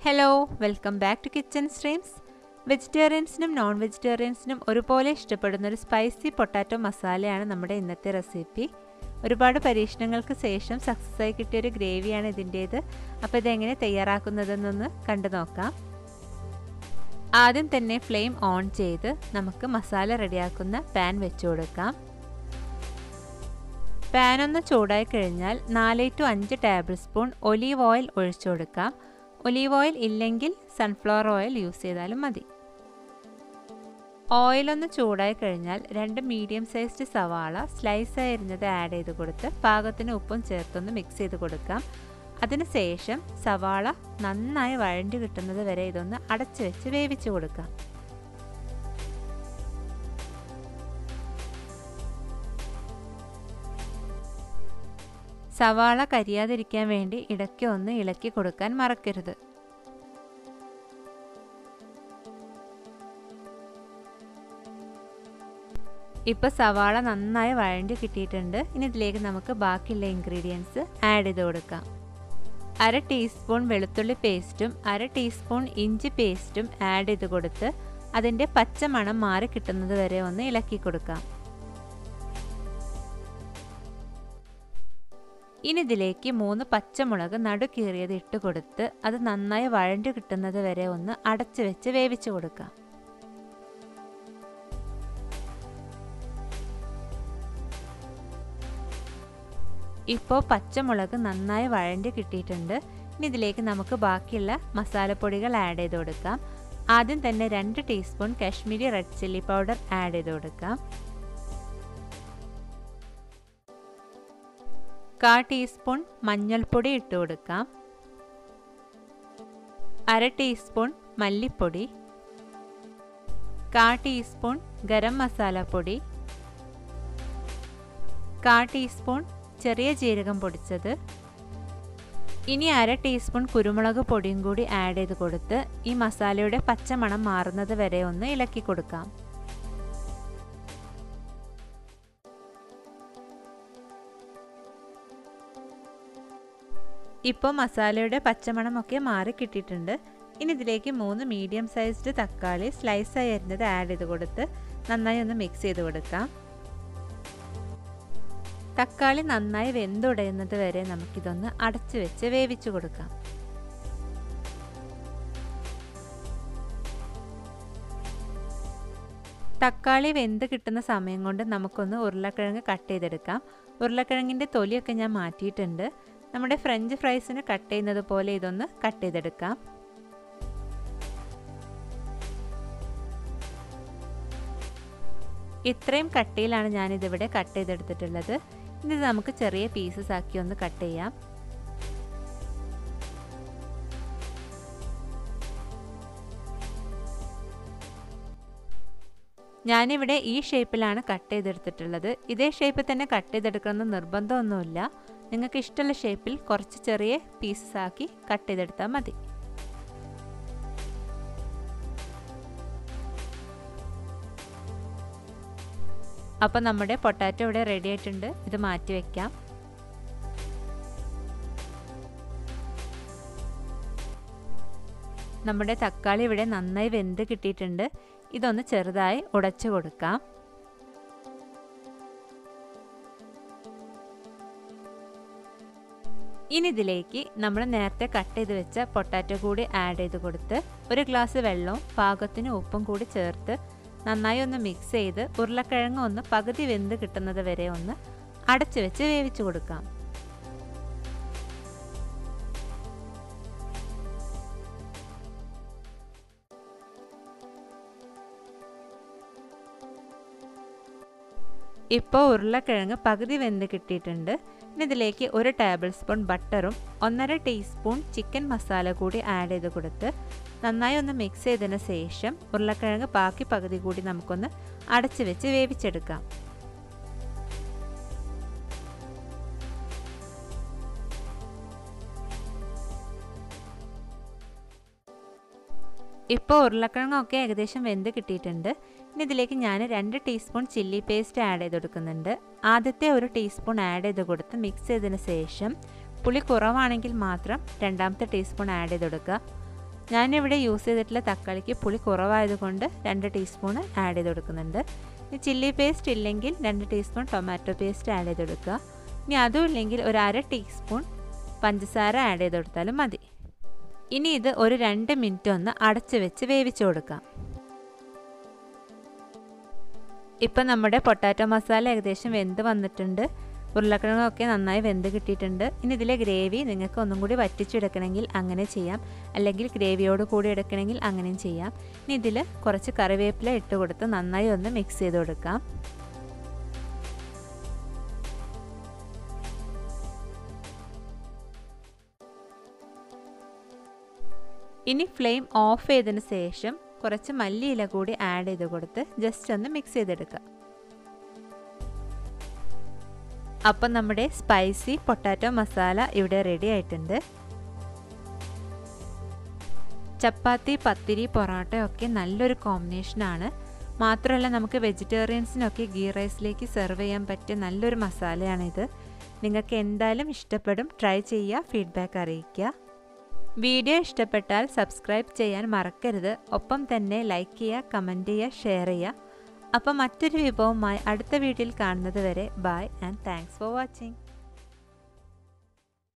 hello welcome back to Kitchen Streams വെജിറ്റേറിയൻസിനും non വെജിറ്റേറിയൻസിനും ഒരുപോലെ ഇഷ്ടപ്പെടുന്ന ഒരു സ്പൈസി പൊട്ടാറ്റോ മസാലയാണ് നമ്മുടെ ഇന്നത്തെ റെസിപ്പി ഒരുപാട് പരീക്ഷണങ്ങൾക്ക് ശേഷം സക്സസ് ആയി കിട്ടിയ ഒരു ഗ്രേവിയാണ് ഇതിൻ്റേത് അപ്പോൾ ഇതെങ്ങനെ തയ്യാറാക്കുന്നതെന്നൊന്ന് കണ്ടു നോക്കാം ആദ്യം തന്നെ ഫ്ലെയിം ഓൺ ചെയ്ത് നമുക്ക് മസാല റെഡിയാക്കുന്ന പാൻ വെച്ചു കൊടുക്കാം പാൻ ഒന്ന് ചൂടായി കഴിഞ്ഞാൽ നാല് ടു അഞ്ച് ടേബിൾ സ്പൂൺ ഒലീവ് ഓയിൽ ഒഴിച്ചു കൊടുക്കാം ഒലീവ് ഓയിൽ ഇല്ലെങ്കിൽ സൺഫ്ലവർ ഓയിൽ യൂസ് ചെയ്താലും മതി ഓയിലൊന്ന് ചൂടായി കഴിഞ്ഞാൽ രണ്ട് മീഡിയം സൈസ്ഡ് സവാള സ്ലൈസ് ആയിരുന്നത് ആഡ് ചെയ്ത് കൊടുത്ത് പാകത്തിന് ഉപ്പും ചേർത്തൊന്ന് മിക്സ് ചെയ്ത് കൊടുക്കാം അതിനുശേഷം സവാള നന്നായി വഴണ്ടി കിട്ടുന്നത് വരെ ഇതൊന്ന് അടച്ചു വെച്ച് വേവിച്ചു കൊടുക്കാം സവാള കരിയാതിരിക്കാൻ വേണ്ടി ഇടയ്ക്ക് ഒന്ന് ഇളക്കി കൊടുക്കാൻ മറക്കരുത് ഇപ്പോൾ സവാള നന്നായി വഴണ്ടി കിട്ടിയിട്ടുണ്ട് ഇനി ഇതിലേക്ക് നമുക്ക് ബാക്കിയുള്ള ഇൻഗ്രീഡിയൻസ് ആഡ് ചെയ്ത് കൊടുക്കാം അര ടീസ്പൂൺ വെളുത്തുള്ളി പേസ്റ്റും അര ടീസ്പൂൺ ഇഞ്ചി പേസ്റ്റും ആഡ് ചെയ്ത് കൊടുത്ത് അതിൻ്റെ പച്ചമണം മാറി കിട്ടുന്നത് വരെ ഒന്ന് ഇളക്കി കൊടുക്കാം ഇനി ഇതിലേക്ക് മൂന്ന് പച്ചമുളക് നടുക്കീറിയത് ഇട്ട് കൊടുത്ത് അത് നന്നായി വഴണ്ടു കിട്ടുന്നത് വരെ ഒന്ന് അടച്ചു വെച്ച് വേവിച്ചു കൊടുക്കാം ഇപ്പോൾ പച്ചമുളക് നന്നായി വഴണ്ടി കിട്ടിയിട്ടുണ്ട് ഇനി ഇതിലേക്ക് നമുക്ക് ബാക്കിയുള്ള മസാലപ്പൊടികൾ ആഡ് ചെയ്ത് കൊടുക്കാം ആദ്യം തന്നെ രണ്ട് teaspoon Kashmiri red chilli powder add ചെയ്ത് കൊടുക്കാം കാ ടീസ്പൂൺ മഞ്ഞൾപ്പൊടി ഇട്ട് കൊടുക്കാം അര ടീസ്പൂൺ മല്ലിപ്പൊടി കാ ടീസ്പൂൺ ഗരം മസാല പൊടി കാ ടീസ്പൂൺ ചെറിയ ജീരകം പൊടിച്ചത് ഇനി അര ടീസ്പൂൺ കുരുമുളക് പൊടിയും കൂടി ആഡ് ചെയ്ത് കൊടുത്ത് ഈ മസാലയുടെ പച്ചമണം മാറുന്നത് വരെ ഒന്ന് ഇളക്കി കൊടുക്കാം ഇപ്പോൾ മസാലയുടെ പച്ചമണമൊക്കെ മാറി കിട്ടിയിട്ടുണ്ട് ഇനി ഇതിലേക്ക് മൂന്ന് മീഡിയം സൈസ്ഡ് തക്കാളി സ്ലൈസായി അരിഞ്ഞത് ആഡ് ചെയ്ത് കൊടുത്ത് നന്നായി ഒന്ന് മിക്സ് ചെയ്ത് കൊടുക്കാം തക്കാളി നന്നായി വെന്തുടയുന്നത് വരെ നമുക്കിതൊന്ന് അടച്ചു വെച്ച് വേവിച്ചു കൊടുക്കാം തക്കാളി വെന്ത് കിട്ടുന്ന സമയം കൊണ്ട് നമുക്കൊന്ന് ഉരുളക്കിഴങ്ങ് കട്ട് ചെയ്തെടുക്കാം ഉരുളക്കിഴങ്ങിൻ്റെ തൊലിയൊക്കെ ഞാൻ മാറ്റിയിട്ടുണ്ട് നമ്മുടെ ഫ്രഞ്ച് ഫ്രൈസിന് കട്ട് ചെയ്യുന്നത് പോലെ ഇതൊന്ന് കട്ട് ചെയ്തെടുക്കാം ഇത്രയും കട്ടിയിലാണ് ഞാനിതിവിടെ കട്ട് ചെയ്തെടുത്തിട്ടുള്ളത് ഇനി ഇത് നമുക്ക് ചെറിയ പീസസ് ആക്കി ഒന്ന് കട്ട് ചെയ്യാം ഞാനിവിടെ ഈ ഷേപ്പിലാണ് കട്ട് ചെയ്തെടുത്തിട്ടുള്ളത് ഇതേ ഷേപ്പിൽ തന്നെ കട്ട് ചെയ്തെടുക്കണമെന്ന് നിർബന്ധമൊന്നുമില്ല നിങ്ങൾക്ക് ഇഷ്ടമുള്ള ഷേപ്പിൽ കുറച്ച് ചെറിയ പീസസ് ആക്കി കട്ട് ചെയ്തെടുത്താൽ മതി അപ്പോൾ നമ്മുടെ പൊട്ടാറ്റോ ഇവിടെ റെഡി ആയിട്ടുണ്ട് ഇത് മാറ്റി വയ്ക്കാം നമ്മുടെ തക്കാളി ഇവിടെ നന്നായി വെന്ത് കിട്ടിയിട്ടുണ്ട് ഇതൊന്ന് ചെറുതായി ഉടച്ചു കൊടുക്കാം ഇനി ഇതിലേക്ക് നമ്മൾ നേരത്തെ കട്ട് ചെയ്ത് വെച്ച പൊട്ടാറ്റോ കൂടി ആഡ് ചെയ്ത് കൊടുത്ത് ഒരു ഗ്ലാസ് വെള്ളവും പാകത്തിന് ഉപ്പും കൂടി ചേർത്ത് നന്നായി ഒന്ന് മിക്സ് ചെയ്ത് ഉരുളക്കിഴങ്ങ് ഒന്ന് പകുതി വെന്ത് കിട്ടുന്നത് വരെ ഒന്ന് അടച്ചു വെച്ച് വേവിച്ചു കൊടുക്കാം ഇപ്പോൾ ഉരുളക്കിഴങ്ങ് പകുതി വെന്ത് കിട്ടിയിട്ടുണ്ട് ഇനി ഇതിലേക്ക് ഒരു ടേബിൾ സ്പൂൺ ബട്ടറും ഒന്നര ടീസ്പൂൺ ചിക്കൻ മസാല കൂടി ആഡ് ചെയ്ത് കൊടുത്ത് നന്നായി ഒന്ന് മിക്സ് ചെയ്തതിന് ശേഷം ഉരുളക്കിഴങ്ങ് ബാക്കി പകുതി കൂടി നമുക്കൊന്ന് അടച്ചു വെച്ച് വേവിച്ചെടുക്കാം ഇപ്പോൾ ഉരുളക്കിഴങ്ങൊക്കെ ഏകദേശം വെന്ത് കിട്ടിയിട്ടുണ്ട് ഇനി ഇതിലേക്ക് ഞാൻ രണ്ട് ടീസ്പൂൺ ചില്ലി പേസ്റ്റ് ആഡ് ചെയ്ത് കൊടുക്കുന്നുണ്ട് ആദ്യത്തെ ഒരു ടീസ്പൂൺ ആഡ് ചെയ്ത് കൊടുത്ത് മിക്സ് ചെയ്തതിന് ശേഷം പുളി കുറവാണെങ്കിൽ മാത്രം രണ്ടാമത്തെ ടീസ്പൂൺ ആഡ് ചെയ്ത് കൊടുക്കുക ഞാനിവിടെ യൂസ് ചെയ്തിട്ടുള്ള തക്കാളിക്ക് പുളി കുറവായതുകൊണ്ട് രണ്ട് ടീസ്പൂൺ ആഡ് ചെയ്ത് കൊടുക്കുന്നുണ്ട് ഇനി ചില്ലി പേസ്റ്റ് ഇല്ലെങ്കിൽ രണ്ട് ടീസ്പൂൺ ടൊമാറ്റോ പേസ്റ്റ് ആഡ് ചെയ്ത് കൊടുക്കുക ഇനി അതും ഇല്ലെങ്കിൽ ഒരു അര ടീസ്പൂൺ പഞ്ചസാര ആഡ് ചെയ്ത് കൊടുത്താലും മതി ഇനി ഇത് ഒരു രണ്ട് മിനിറ്റ് ഒന്ന് അടച്ചു വെച്ച് വേവിച്ചു കൊടുക്കാം ഇപ്പം നമ്മുടെ പൊട്ടാറ്റോ മസാല ഏകദേശം വെന്ത് വന്നിട്ടുണ്ട് ഉരുളക്കിഴങ്ങൊക്കെ നന്നായി വെന്ത് കിട്ടിയിട്ടുണ്ട് ഇനി ഇതിലെ ഗ്രേവി നിങ്ങൾക്ക് ഒന്നും കൂടി വറ്റിച്ചെടുക്കണമെങ്കിൽ അങ്ങനെ ചെയ്യാം അല്ലെങ്കിൽ ഗ്രേവിയോട് കൂടി എടുക്കണമെങ്കിൽ അങ്ങനെയും ചെയ്യാം ഇനി ഇതിൽ കുറച്ച് കറിവേപ്പില ഇട്ട് കൊടുത്ത് നന്നായി ഒന്ന് മിക്സ് ചെയ്ത് കൊടുക്കാം ഇനി ഫ്ലെയിം ഓഫ് ചെയ്തതിന് ശേഷം കുറച്ച് മല്ലിയില കൂടി ആഡ് ചെയ്ത് കൊടുത്ത് ജസ്റ്റ് ഒന്ന് മിക്സ് ചെയ്തെടുക്കുക അപ്പം നമ്മുടെ സ്പൈസി പൊട്ടാറ്റോ മസാല ഇവിടെ റെഡി ആയിട്ടുണ്ട് ചപ്പാത്തി പത്തിരി പൊറോട്ടയൊക്കെ നല്ലൊരു കോമ്പിനേഷനാണ് മാത്രമല്ല നമുക്ക് വെജിറ്റേറിയൻസിനൊക്കെ ഗീ റൈസിലേക്ക് സെർവ് ചെയ്യാൻ പറ്റിയ നല്ലൊരു മസാലയാണിത് നിങ്ങൾക്ക് എന്തായാലും ഇഷ്ടപ്പെടും ട്രൈ ചെയ്യുക ഫീഡ്ബാക്ക് അറിയിക്കുക വീഡിയോ ഇഷ്ടപ്പെട്ടാൽ സബ്സ്ക്രൈബ് ചെയ്യാൻ മറക്കരുത് ഒപ്പം തന്നെ ലൈക്ക് ചെയ്യുക കമൻറ്റ് ചെയ്യുക ഷെയർ ചെയ്യുക അപ്പോൾ മറ്റൊരു വിഭവമായി അടുത്ത വീഡിയോയിൽ കാണുന്നത് വരെ bye and thanks for watching